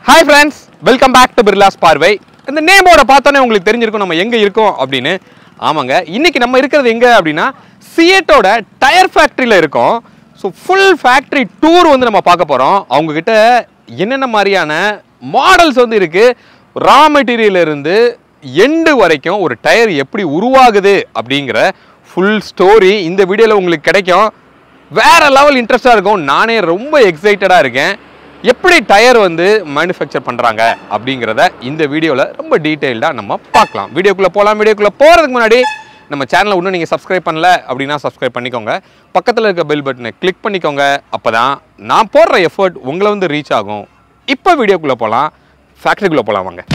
hi friends welcome back to பிர்லாஸ் பார்வை இந்த நேமோட பார்த்தோன்னே உங்களுக்கு தெரிஞ்சிருக்கும் நம்ம எங்கே இருக்கோம் அப்படின்னு ஆமாங்க இன்னைக்கு நம்ம இருக்கிறது எங்கே அப்படின்னா சியட்டோட டயர் ஃபேக்ட்ரியில் இருக்கோம் ஸோ ஃபுல் ஃபேக்ட்ரி டூர் வந்து நம்ம பார்க்க போகிறோம் அவங்கக்கிட்ட என்னென்ன மாதிரியான மாடல்ஸ் வந்து இருக்குது ரா மெட்டீரியல் இருந்து எண்டு வரைக்கும் ஒரு டயர் எப்படி உருவாகுது அப்படிங்கிற ஃபுல் ஸ்டோரி இந்த வீடியோவில் உங்களுக்கு கிடைக்கும் வேற லெவல் இன்ட்ரெஸ்டாக இருக்கும் நானே ரொம்ப எக்ஸைட்டடாக இருக்கேன் எப்படி டயர் வந்து மேனுஃபேக்சர் பண்ணுறாங்க அப்படிங்கிறத இந்த வீடியோவில் ரொம்ப டீட்டெயில்டாக நம்ம பார்க்கலாம் வீடியோக்குள்ளே போகலாம் வீடியோக்குள்ளே போகிறதுக்கு முன்னாடி நம்ம சேனலை இன்னும் நீங்கள் சப்ஸ்கிரைப் பண்ணல அப்படின்னா சப்ஸ்கிரைப் பண்ணிக்கோங்க பக்கத்தில் இருக்க பெல் பட்டனை கிளிக் பண்ணிக்கோங்க அப்போ தான் நான் போடுற எஃபர்ட் உங்களை வந்து ரீச் ஆகும் இப்போ வீடியோக்குள்ளே போகலாம் ஃபேக்ட்ரிக்குள்ளே போகலாம் வாங்க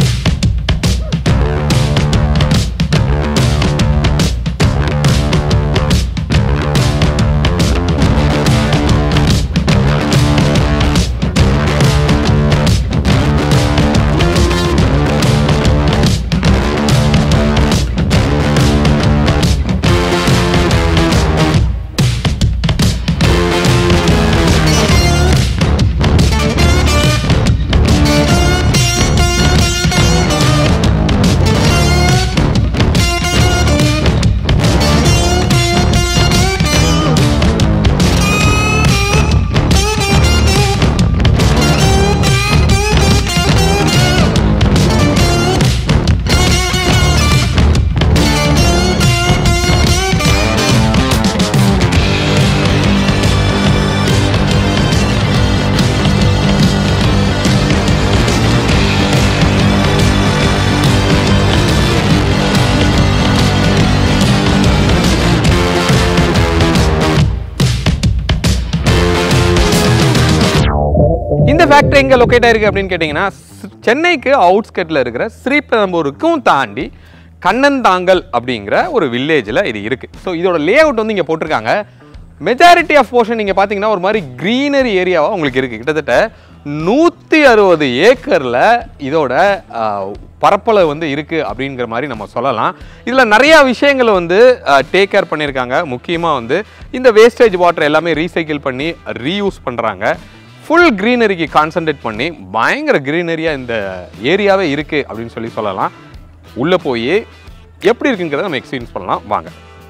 இந்த ஃபேக்டரி எங்கே லொக்கேட் ஆயிருக்கு அப்படின்னு கேட்டிங்கன்னா ஸ்- சென்னைக்கு அவுட்ஸ்கட்டில் இருக்கிற ஸ்ரீபெரும்பூருக்கும் தாண்டி கண்ணந்தாங்கல் அப்படிங்கிற ஒரு வில்லேஜில் இது இருக்குது ஸோ இதோட லே அவுட் வந்து இங்கே போட்டிருக்காங்க மெஜாரிட்டி ஆஃப் போர்ஷன் நீங்கள் பார்த்தீங்கன்னா ஒரு மாதிரி க்ரீனரி ஏரியாவாக உங்களுக்கு இருக்குது கிட்டத்தட்ட நூற்றி அறுபது ஏக்கரில் இதோட ஆஹ், பரப்பளவு வந்து இருக்குது அப்படிங்கிற மாதிரி நம்ம சொல்லலாம் இதில் நிறையா விஷயங்களை வந்து டேக் கேர் பண்ணியிருக்காங்க முக்கியமாக வந்து இந்த வேஸ்டேஜ் வாட்டர் எல்லாமே ரீசைக்கிள் பண்ணி ரீயூஸ் பண்ணுறாங்க ஃபுல் க்ரீனரிக்கு கான்சென்ட்ரேட் பண்ணி பயங்கர க்ரீனரியாக இந்த ஏரியாவே இருக்குது அப்படின்னு சொல்லி சொல்லலாம் உள்ளே போய் எப்படி இருக்குங்கிறத நம்ம எக்ஸ்பீரியன்ஸ் பண்ணலாம் வாங்க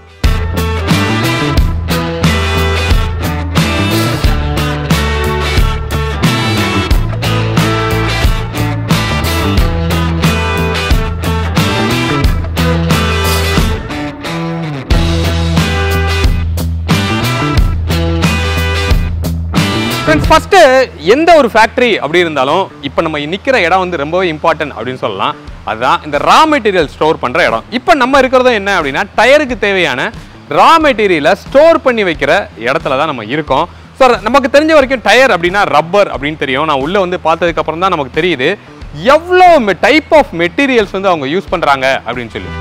ஃப்ரெண்ட்ஸ் ஃபஸ்ட்டு எந்த ஒரு ஃபேக்ட்ரி அப்படி இருந்தாலும் இப்போ நம்ம நிற்கிற இடம் வந்து ரொம்பவே இம்பார்ட்டன்ட் அப்படின்னு சொல்லலாம் அதுதான் இந்த ரா மெட்டீரியல் ஸ்டோர் பண்ணுற இடம் இப்போ நம்ம இருக்கிறதும் என்ன அப்படின்னா டயருக்கு தேவையான ரா மெட்டீரியலை ஸ்டோர் பண்ணி வைக்கிற இடத்துல தான் நம்ம இருக்கோம் ஸோ நமக்கு தெரிஞ்ச வரைக்கும் டயர் அப்படின்னா ரப்பர் அப்படின்னு தெரியும் நான் உள்ளே வந்து பார்த்ததுக்கு அப்புறம் தான் நமக்கு தெரியுது எவ்வளோ டைப் ஆஃப் மெட்டீரியல்ஸ் வந்து அவங்க யூஸ் பண்ணுறாங்க அப்படின்னு சொல்லி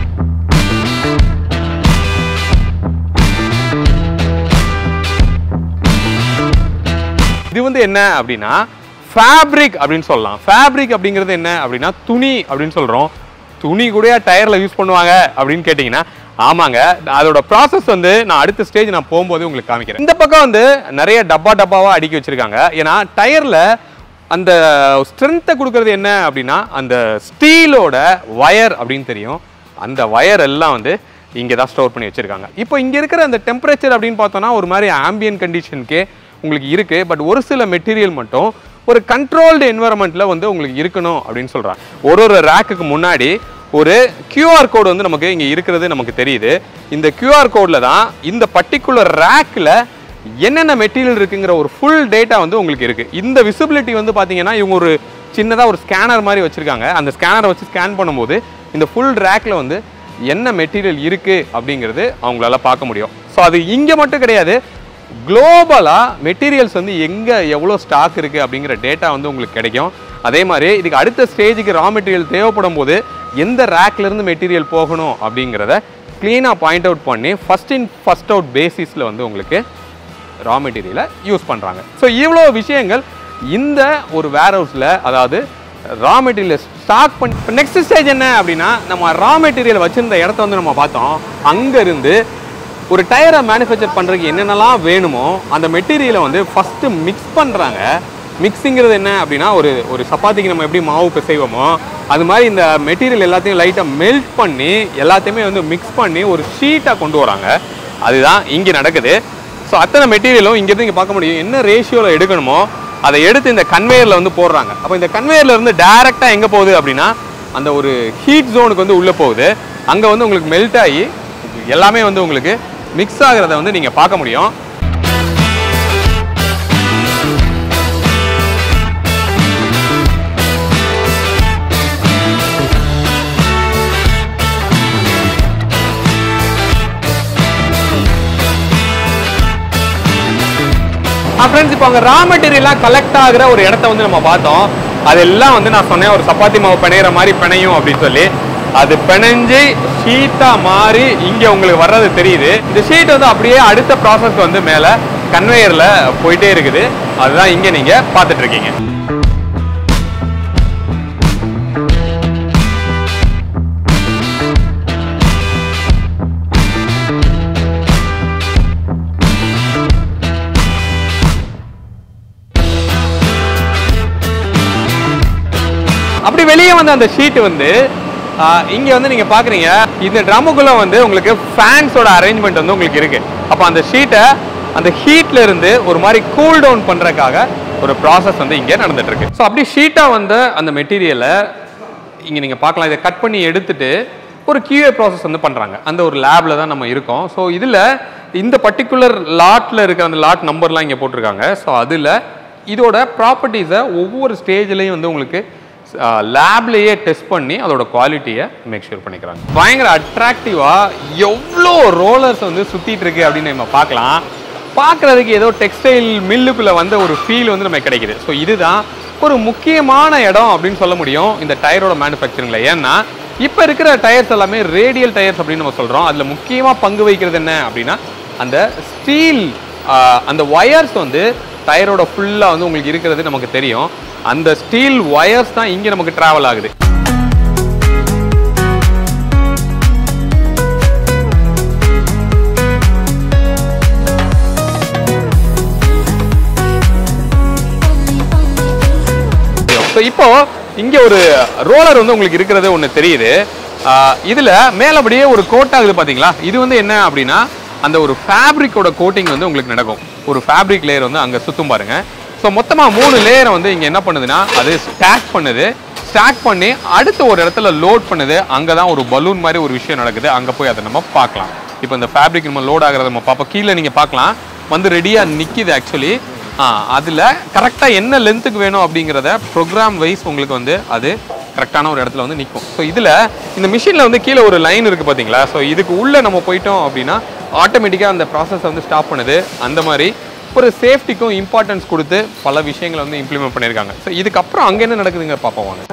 இது வந்து என்ன அப்படின்னா ஃபேப்ரிக் அப்படின்னு சொல்லலாம் ஃபேப்ரிக் அப்படிங்கிறது என்ன அப்படின்னா துணி அப்படின்னு சொல்றோம் துணி கூட டயர்ல யூஸ் பண்ணுவாங்க அப்படின்னு கேட்டிங்கன்னா ஆமாங்க அதோட ப்ராசஸ் வந்து நான் அடுத்த ஸ்டேஜ் நான் போகும்போது உங்களுக்கு காமிக்கிறேன் இந்த பக்கம் வந்து நிறைய டப்பா டப்பாவா அடுக்கி வச்சிருக்காங்க ஏன்னா டயர்ல அந்த ஸ்ட்ரென்த்தை கொடுக்கறது என்ன அப்படின்னா அந்த ஸ்டீலோட வயர் அப்படின்னு தெரியும் அந்த வயர் எல்லாம் வந்து இங்கே தான் ஸ்டோர் பண்ணி வச்சிருக்காங்க இப்போ இங்கே இருக்கிற அந்த டெம்பரேச்சர் அப்படின்னு பார்த்தோன்னா ஒரு மாதிரி ஆம்பியன் கண்டிஷனுக்கே உங்களுக்கு இருக்கு பட் ஒரு சில மெட்டீரியல் மட்டும் ஒரு கண்ட்ரோல்டு என்வரன்மெண்ட்டில் வந்து உங்களுக்கு இருக்கணும் அப்படின்னு சொல்கிறாங்க ஒரு ஒரு ரேக்குக்கு முன்னாடி ஒரு கியூஆர் கோடு வந்து நமக்கு இங்கே இருக்கிறது நமக்கு தெரியுது இந்த கியூஆர் கோடில் தான் இந்த பர்டிகுலர் ரேக்கில் என்னென்ன மெட்டீரியல் இருக்குங்கிற ஒரு ஃபுல் டேட்டா வந்து உங்களுக்கு இருக்குது இந்த விசிபிலிட்டி வந்து பார்த்தீங்கன்னா இவங்க ஒரு சின்னதாக ஒரு ஸ்கேனர் மாதிரி வச்சுருக்காங்க அந்த ஸ்கேனரை வச்சு ஸ்கேன் பண்ணும்போது இந்த ஃபுல் ரேக்கில் வந்து என்ன மெட்டீரியல் இருக்குது அப்படிங்கிறது அவங்களால பார்க்க முடியும் ஸோ அது இங்கே மட்டும் கிடையாது குளோபலாக மெட்டீரியல்ஸ் வந்து எங்கே எவ்வளோ ஸ்டாக் இருக்குது அப்படிங்கிற டேட்டா வந்து உங்களுக்கு கிடைக்கும் அதே மாதிரி இதுக்கு அடுத்த ஸ்டேஜுக்கு ரா மெட்டீரியல் தேவைப்படும் போது எந்த ரேக்லேருந்து மெட்டீரியல் போகணும் அப்படிங்கிறத க்ளீனாக பாயிண்ட் அவுட் பண்ணி ஃபஸ்ட் இன் ஃபஸ்ட் அவுட் பேசிஸில் வந்து உங்களுக்கு ரா மெட்டீரியலை யூஸ் பண்ணுறாங்க ஸோ இவ்வளோ விஷயங்கள் இந்த ஒரு வேர் ஹவுஸில் அதாவது ரா மெட்டீரியல் ஸ்டாக் பண்ணி நெக்ஸ்ட் ஸ்டேஜ் என்ன அப்படின்னா நம்ம ரா மெட்டீரியல் வச்சிருந்த இடத்த வந்து நம்ம பார்த்தோம் அங்கேருந்து ஒரு டயரை மேனுஃபேக்சர் பண்ணுறதுக்கு என்னென்னலாம் வேணுமோ அந்த மெட்டீரியலை வந்து ஃபஸ்ட்டு மிக்ஸ் பண்ணுறாங்க மிக்ஸிங்கிறது என்ன அப்படின்னா ஒரு ஒரு சப்பாத்திக்கு நம்ம எப்படி மாவு பிசைவோமோ அது மாதிரி இந்த மெட்டீரியல் எல்லாத்தையும் லைட்டாக மெல்ட் பண்ணி எல்லாத்தையுமே வந்து மிக்ஸ் பண்ணி ஒரு ஷீட்டாக கொண்டு வராங்க அதுதான் இங்கே நடக்குது ஸோ அத்தனை மெட்டீரியலும் இங்கேருந்து இங்கே பார்க்க முடியும் என்ன ரேஷியோவில் எடுக்கணுமோ அதை எடுத்து இந்த கன்வேயரில் வந்து போடுறாங்க அப்போ இந்த கன்வேயரில் இருந்து டேரெக்டாக எங்கே போகுது அப்படின்னா அந்த ஒரு ஹீட் ஜோனுக்கு வந்து உள்ளே போகுது அங்கே வந்து உங்களுக்கு மெல்ட் ஆகி எல்லாமே வந்து உங்களுக்கு மிக்ஸ் ஆகிறத வந்து நீங்கள் பார்க்க முடியும் ஃப்ரெண்ட்ஸ் இப்போ அங்கே ரா மெட்டீரியல்லாம் கலெக்ட் ஆகிற ஒரு இடத்த வந்து நம்ம பார்த்தோம் அதெல்லாம் வந்து நான் சொன்னேன் ஒரு சப்பாத்தி மாவு பிணையிற மாதிரி பிணையும் அப்படின்னு சொல்லி அது பிணைஞ்சு ஷீட்டாக மாறி இங்கே உங்களுக்கு வர்றது தெரியுது இந்த ஷீட் வந்து அப்படியே அடுத்த ப்ராசஸ்க்கு வந்து மேலே கன்வேயரில் போயிட்டே இருக்குது அதுதான் இங்கே நீங்கள் பார்த்துட்டு இருக்கீங்க அப்படி வெளியே வந்து அந்த ஷீட் வந்து ஆஹ், இங்க வந்து நீங்க பாக்குறீங்க இந்த ட்ரம்முக்குள்ள வந்து உங்களுக்கு ஃபேன்ஸோட அரேஞ்ச்மெண்ட் வந்து உங்களுக்கு இருக்கு அப்ப அந்த ஷீட்டை அந்த ஹீட்ல இருந்து ஒரு மாதிரி கூல் டவுன் பண்றதுக்காக ஒரு ப்ராசஸ் வந்து இங்க நடந்துட்டு இருக்கு ஸோ அப்படி ஷீட்டா வந்த அந்த மெட்டீரியலை இங்க நீங்க பார்க்கலாம் இதை கட் பண்ணி எடுத்துட்டு ஒரு QA ப்ராசஸ் வந்து பண்றாங்க அந்த ஒரு லேப்ல தான் நம்ம இருக்கோம் ஸோ இதுல இந்த பர்டிகுலர் லாட்ல இருக்க அந்த லாட் நம்பர்லாம் இங்க போட்டிருக்காங்க ஸோ அதுல இதோட ப்ராப்பர்ட்டிஸை ஒவ்வொரு ஸ்டேஜ்லையும் வந்து உங்களுக்கு லேப்லேயே டெஸ்ட் பண்ணி அதோட குவாலிட்டியை மேக் ஷூர் பண்ணிக்கிறாங்க பயங்கர அட்ராக்டிவாக எவ்வளோ ரோலர்ஸ் வந்து சுற்றிட்டு இருக்கு அப்படின்னு நம்ம பார்க்கலாம் பார்க்குறதுக்கு ஏதோ டெக்ஸ்டைல் மில்லுக்குள்ளே வந்த ஒரு ஃபீல் வந்து நமக்கு கிடைக்குது ஸோ இதுதான் ஒரு முக்கியமான இடம் அப்படின்னு சொல்ல முடியும் இந்த டயரோட மேனுஃபேக்சரிங்கில் ஏன்னா இப்போ இருக்கிற டயர்ஸ் எல்லாமே ரேடியல் டயர்ஸ் அப்படின்னு நம்ம சொல்கிறோம் அதில் முக்கியமாக பங்கு வகிக்கிறது என்ன அப்படின்னா அந்த ஸ்டீல் அந்த ஒயர்ஸ் வந்து டயரோட ஃபுல்லாக வந்து உங்களுக்கு இருக்கிறது நமக்கு தெரியும் அந்த ஸ்டீல் ஒயர்ஸ் தான் இங்கே நமக்கு ட்ராவல் ஆகுது ஸோ இப்போ இங்கே ஒரு ரோலர் வந்து உங்களுக்கு இருக்கிறது ஒன்று தெரியுது ஆஹ் இதுல மேலபடியே ஒரு கோட் ஆகுது பாத்தீங்களா இது வந்து என்ன அப்படின்னா அந்த ஒரு ஃபேப்ரிக்கோட கோட்டிங் வந்து உங்களுக்கு நடக்கும் ஒரு ஃபேப்ரிக் லேயர் வந்து அங்கே சுத்தும் பாருங்க ஸோ மொத்தமாக மூணு லேயரை வந்து இங்கே என்ன பண்ணுதுன்னா அது ஸ்டாக் பண்ணுது ஸ்டாக் பண்ணி அடுத்த ஒரு இடத்துல லோட் பண்ணுது அங்கே தான் ஒரு பலூன் மாதிரி ஒரு விஷயம் நடக்குது அங்கே போய் அதை நம்ம பார்க்கலாம் இப்போ இந்த ஃபேப்ரிக் நம்ம லோட் ஆகிறத நம்ம பார்ப்போம் கீழே நீங்கள் பார்க்கலாம் வந்து ரெடியாக நிற்கிது ஆக்சுவலி அதில் கரெக்டாக என்ன லென்த்துக்கு வேணும் அப்படிங்கிறத ப்ரோக்ராம் வைஸ் உங்களுக்கு வந்து அது கரெக்டான ஒரு இடத்துல வந்து நிற்கும் ஸோ இதில் இந்த மிஷினில் வந்து கீழே ஒரு லைன் இருக்குது பார்த்தீங்களா ஸோ இதுக்கு உள்ளே நம்ம போயிட்டோம் அப்படின்னா ஆட்டோமேட்டிக்காக அந்த ப்ராசஸ் வந்து ஸ்டாப் பண்ணுது அந்த மாதிரி ஒரு சேஃப்டிக்கும் இம்பார்ட்டன்ஸ் கொடுத்து பல விஷயங்களை வந்து இம்ப்ளிமெண்ட் பண்ணியிருக்காங்க ஸோ இதுக்கப்புறம் அங்கே என்ன நடக்குதுங்க பார்ப்போம் வாங்க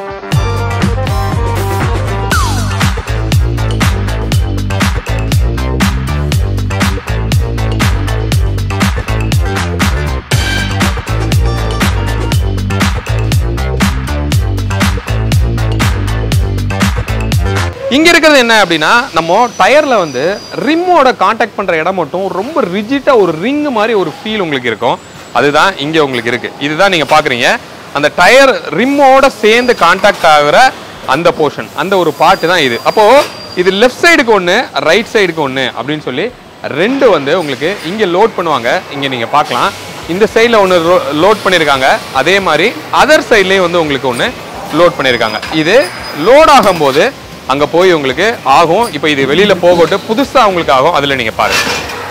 இங்க இருக்கிறது என்ன அப்படின்னா நம்ம டயர்ல வந்து ரிம்மோட காண்டாக்ட் பண்ற இடம் மட்டும் ரொம்ப ரிஜிட்டா ஒரு ரிங் மாதிரி ஒரு ஃபீல் உங்களுக்கு இருக்கும் அதுதான் இங்க உங்களுக்கு இருக்கு இதுதான் நீங்க பாக்குறீங்க அந்த டயர் ரிம்மோட சேர்ந்து காண்டாக்ட் ஆகுற அந்த போர்ஷன் அந்த ஒரு பார்ட் தான் இது அப்போ இது லெஃப்ட் சைடுக்கு ஒன்று ரைட் சைடுக்கு ஒன்று அப்படின்னு சொல்லி ரெண்டு வந்து உங்களுக்கு இங்கே லோட் பண்ணுவாங்க இங்கே நீங்கள் பார்க்கலாம் இந்த சைடில் ஒன்று லோட் பண்ணியிருக்காங்க அதே மாதிரி அதர் சைட்லேயும் வந்து உங்களுக்கு ஒன்று லோட் பண்ணியிருக்காங்க இது லோட் ஆகும்போது அங்கே போய் உங்களுக்கு ஆகும் இப்போ இது வெளியில் போகட்டு புதுசாக உங்களுக்கு ஆகும் அதில் நீங்கள் பாருங்க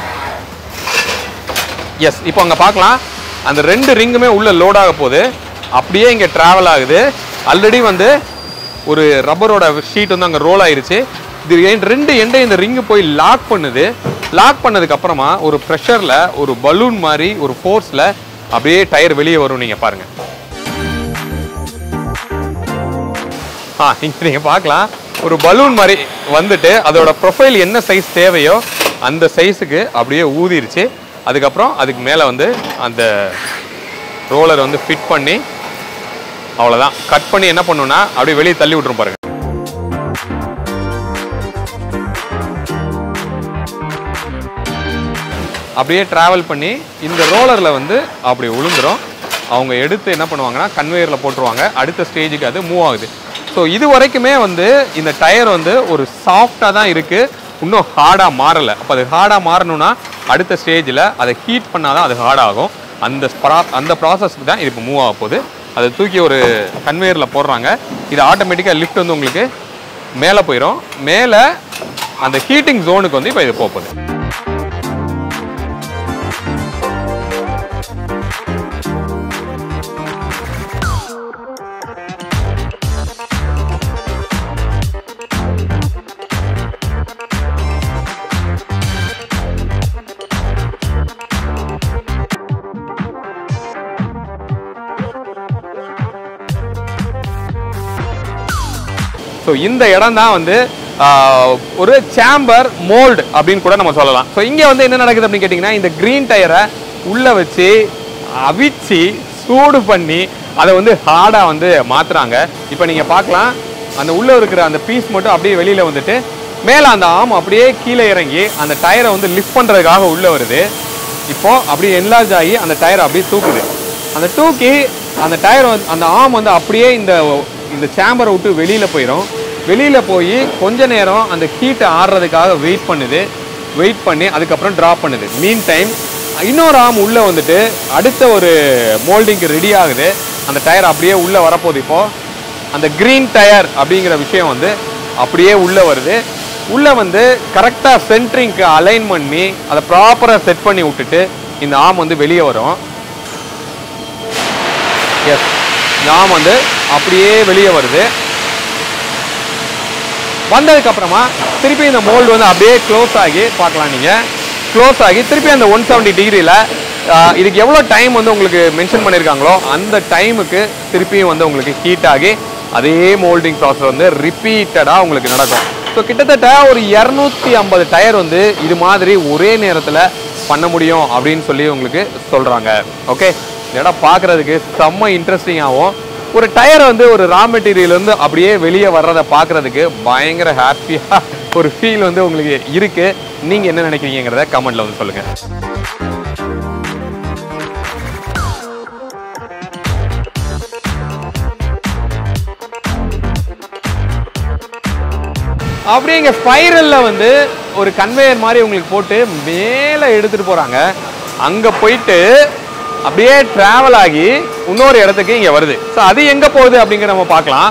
எஸ் இப்போ அங்கே பார்க்கலாம் அந்த ரெண்டு ரிங்குமே உள்ள லோட் ஆக போகுது அப்படியே இங்கே ட்ராவல் ஆகுது ஆல்ரெடி வந்து ஒரு ரப்பரோட ஷீட் வந்து அங்கே ரோல் ஆயிருச்சு இது என் ரெண்டு எண்டையும் இந்த ரிங்கு போய் லாக் பண்ணுது லாக் பண்ணதுக்கு அப்புறமா ஒரு ப்ரெஷரில் ஒரு பலூன் மாதிரி ஒரு ஃபோர்ஸில் அப்படியே டயர் வெளியே வரும் நீங்கள் பாருங்க ஆ இங்கே நீங்கள் பார்க்கலாம் ஒரு பலூன் மாதிரி வந்துட்டு அதோட ப்ரொஃபைல் என்ன சைஸ் தேவையோ அந்த சைஸுக்கு அப்படியே ஊதிருச்சு அதுக்கப்புறம் அதுக்கு மேலே வந்து அந்த ரோலர் வந்து ஃபிட் பண்ணி அவ்வளோதான் கட் பண்ணி என்ன பண்ணுன்னா அப்படியே வெளியே தள்ளி விட்டுரும் பாருங்க அப்படியே டிராவல் பண்ணி இந்த ரோலரில் வந்து அப்படி விழுந்துரும் அவங்க எடுத்து என்ன பண்ணுவாங்கன்னா கன்வேயரில் போட்டுருவாங்க அடுத்த ஸ்டேஜுக்கு அது மூவ் ஆகுது ஸோ இது வரைக்குமே வந்து இந்த டயர் வந்து ஒரு சாஃப்டாக தான் இருக்குது இன்னும் ஹார்டாக மாறலை அப்போ அது ஹார்டாக மாறணும்னா அடுத்த ஸ்டேஜில் அதை ஹீட் பண்ணாதான் அது ஹார்ட் ஆகும் அந்த ப்ரா அந்த ப்ராசஸ்க்கு தான் இது இப்போ மூவ் ஆக போகுது அதை தூக்கி ஒரு கன்வேயரில் போடுறாங்க இது ஆட்டோமேட்டிக்காக லிஃப்ட் வந்து உங்களுக்கு மேலே போயிடும் மேலே அந்த ஹீட்டிங் ஜோனுக்கு வந்து இப்போ இது போக போகுது ஸோ இந்த இடம் தான் வந்து ஆஹ், ஒரு சேம்பர் மோல்டு அப்படின்னு கூட நம்ம சொல்லலாம் ஸோ இங்கே வந்து என்ன நடக்குது அப்படின்னு கேட்டிங்கன்னா இந்த க்ரீன் டயரை உள்ளே வச்சு அவிச்சு சூடு பண்ணி அதை வந்து ஹார்டாக வந்து மாற்றுறாங்க இப்போ நீங்கள் பார்க்கலாம் அந்த உள்ளே இருக்கிற அந்த பீஸ் மட்டும் அப்படியே வெளியில் வந்துட்டு மேலே அந்த ஆம் அப்படியே கீழே இறங்கி அந்த டயரை வந்து லிஃப்ட் பண்ணுறதுக்காக உள்ளே வருது இப்போ அப்படியே என்லார்ஜ் ஆகி அந்த டயரை அப்படியே தூக்குது அந்த தூக்கி அந்த டயர் வந்து அந்த ஆம் வந்து அப்படியே இந்த இந்த சேம்பரை விட்டு வெளியில் போயிடும் வெளியில் போய் கொஞ்ச நேரம் அந்த ஹீட்டை ஆடுறதுக்காக வெயிட் பண்ணுது வெயிட் பண்ணி அதுக்கப்புறம் ட்ராப் பண்ணுது மீன் டைம் இன்னொரு ஆம் உள்ளே வந்துட்டு அடுத்த ஒரு மோல்டிங்க்கு ரெடி ஆகுது அந்த டயர் அப்படியே உள்ளே வரப்போகுது இப்போ அந்த க்ரீன் டயர் அப்படிங்கிற விஷயம் வந்து அப்படியே உள்ளே வருது உள்ளே வந்து கரெக்டாக சென்ட்ரிங்க்கு அலைன் பண்ணி அதை ப்ராப்பராக செட் பண்ணி விட்டுட்டு இந்த ஆம் வந்து வெளியே வரும் எஸ் ஆம் வந்து அப்படியே வெளியே வருது வந்ததுக்கு அப்புறமா திருப்பி இந்த மோல்டு வந்து அப்படியே க்ளோஸ் ஆகி பார்க்கலாம் நீங்க க்ளோஸ் ஆகி திருப்பி அந்த ஒன் செவன்டி டிகிரியில் இதுக்கு எவ்வளோ டைம் வந்து உங்களுக்கு மென்ஷன் பண்ணியிருக்காங்களோ அந்த டைமுக்கு திருப்பியும் வந்து உங்களுக்கு ஹீட் ஆகி அதே மோல்டிங் ப்ராசஸ் வந்து ரிப்பீட்டடாக உங்களுக்கு நடக்கும் ஸோ கிட்டத்தட்ட ஒரு இரநூத்தி ஐம்பது டயர் வந்து இது மாதிரி ஒரே நேரத்தில் பண்ண முடியும் அப்படின்னு சொல்லி உங்களுக்கு சொல்கிறாங்க ஓகே இந்த இடம் பார்க்குறதுக்கு செம்ம இன்ட்ரெஸ்டிங்காகவும் ஒரு டயர் வந்து ஒரு ரா மெட்டீரியல் வந்து அப்படியே வெளியே வர்றதை பார்க்குறதுக்கு பயங்கர ஹாப்பியாக ஒரு ஃபீல் வந்து உங்களுக்கு இருக்கு நீங்கள் என்ன நினைக்கிறீங்கிறத கமெண்ட்ல வந்து சொல்லுங்கள் அப்படியே இங்கே ஸ்பைரலில் வந்து ஒரு கன்வேயர் மாதிரி உங்களுக்கு போட்டு மேலே எடுத்துகிட்டு போகிறாங்க அங்கே போயிட்டு அப்படியே ட்ராவல் ஆகி இன்னொரு இடத்துக்கு இங்கே வருது ஸோ அது எங்கே போகுது அப்படிங்கிற நம்ம பார்க்கலாம்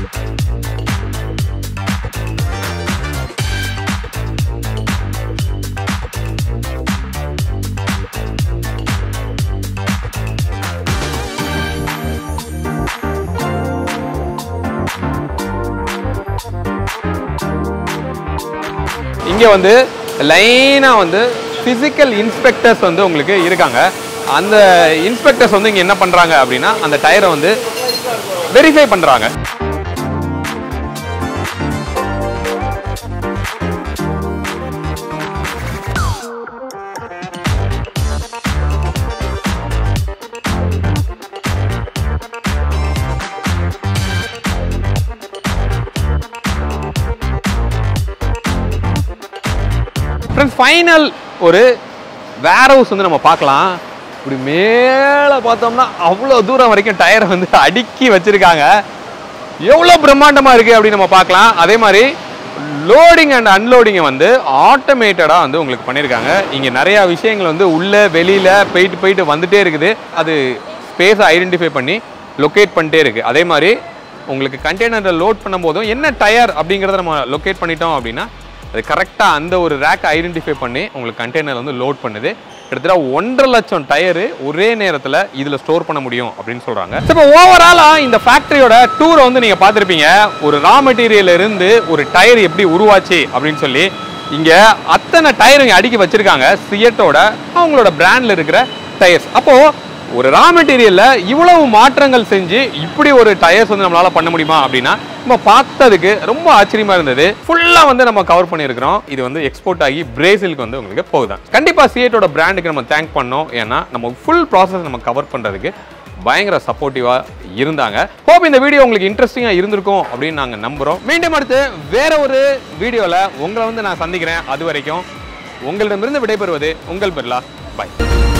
இங்கே வந்து லைனாக வந்து ஃபிசிக்கல் இன்ஸ்பெக்டர்ஸ் வந்து உங்களுக்கு இருக்காங்க அந்த இன்ஸ்பெக்டர்ஸ் வந்து இங்கே என்ன பண்ணுறாங்க அப்படின்னா அந்த டயரை வந்து வெரிஃபை பண்ணுறாங்க ஃப்ரெண்ட்ஸ் ஃபைனல் ஒரு வேர் ஹவுஸ் வந்து நம்ம பார்க்கலாம் இப்படி மேலே பார்த்தோம்னா அவ்வளோ தூரம் வரைக்கும் டயரை வந்து அடுக்கி வச்சிருக்காங்க எவ்வளோ பிரம்மாண்டமாக இருக்குது அப்படின்னு நம்ம பார்க்கலாம் அதே மாதிரி லோடிங் அண்ட் அன்லோடிங்கை வந்து ஆட்டோமேட்டடாக வந்து உங்களுக்கு பண்ணியிருக்காங்க இங்கே நிறையா விஷயங்கள் வந்து உள்ளே வெளியில் போயிட்டு போயிட்டு வந்துட்டே இருக்குது அது ஸ்பேஸை ஐடென்டிஃபை பண்ணி லொக்கேட் பண்ணிட்டே இருக்குது அதே மாதிரி உங்களுக்கு கண்டெய்னரை லோட் பண்ணும்போதும் என்ன டயர் அப்படிங்கிறத நம்ம லொக்கேட் பண்ணிட்டோம் அப்படின்னா அது கரெக்டாக அந்த ஒரு ரேக்கை ஐடென்டிஃபை பண்ணி உங்களுக்கு கண்டெய்னர் வந்து லோட் பண்ணுது கிட்டத்தட்ட ஒன்றரை லட்சம் டயரு ஒரே நேரத்தில் இதில் ஸ்டோர் பண்ண முடியும் அப்படின்னு சொல்கிறாங்க இப்போ ஓவராலாக இந்த ஃபேக்டரியோட டூரை வந்து நீங்கள் பார்த்துருப்பீங்க ஒரு ரா மெட்டீரியல் இருந்து ஒரு டயர் எப்படி உருவாச்சு அப்படின்னு சொல்லி இங்கே அத்தனை டயர் இங்கே அடுக்கி வச்சிருக்காங்க சியட்டோட அவங்களோட பிராண்டில் இருக்கிற டயர்ஸ் அப்போது ஒரு ரா மெட்டீரியல்ல இவ்வளவு மாற்றங்கள் செஞ்சு இப்படி ஒரு டயர்ஸ் வந்து நம்மளால பண்ண முடியுமா அப்படின்னா நம்ம பார்த்ததுக்கு ரொம்ப ஆச்சரியமா இருந்தது ஃபுல்லா வந்து நம்ம கவர் பண்ணியிருக்கிறோம் இது வந்து எக்ஸ்போர்ட் ஆகி பிரேசிலுக்கு வந்து உங்களுக்கு போகுதான் கண்டிப்பா சியேட்டோட பிராண்டுக்கு நம்ம தேங்க் பண்ணோம் ஏன்னா நம்ம ஃபுல் ப்ராசஸ் நம்ம கவர் பண்றதுக்கு பயங்கர சப்போர்ட்டிவா இருந்தாங்க ஹோப் இந்த வீடியோ உங்களுக்கு இன்ட்ரெஸ்டிங்கா இருந்திருக்கும் அப்படின்னு நாங்க நம்புறோம் மீண்டும் அடுத்து வேற ஒரு வீடியோல உங்களை வந்து நான் சந்திக்கிறேன் அது வரைக்கும் உங்களிடமிருந்து விடைபெறுவது உங்கள் பிர்லா பை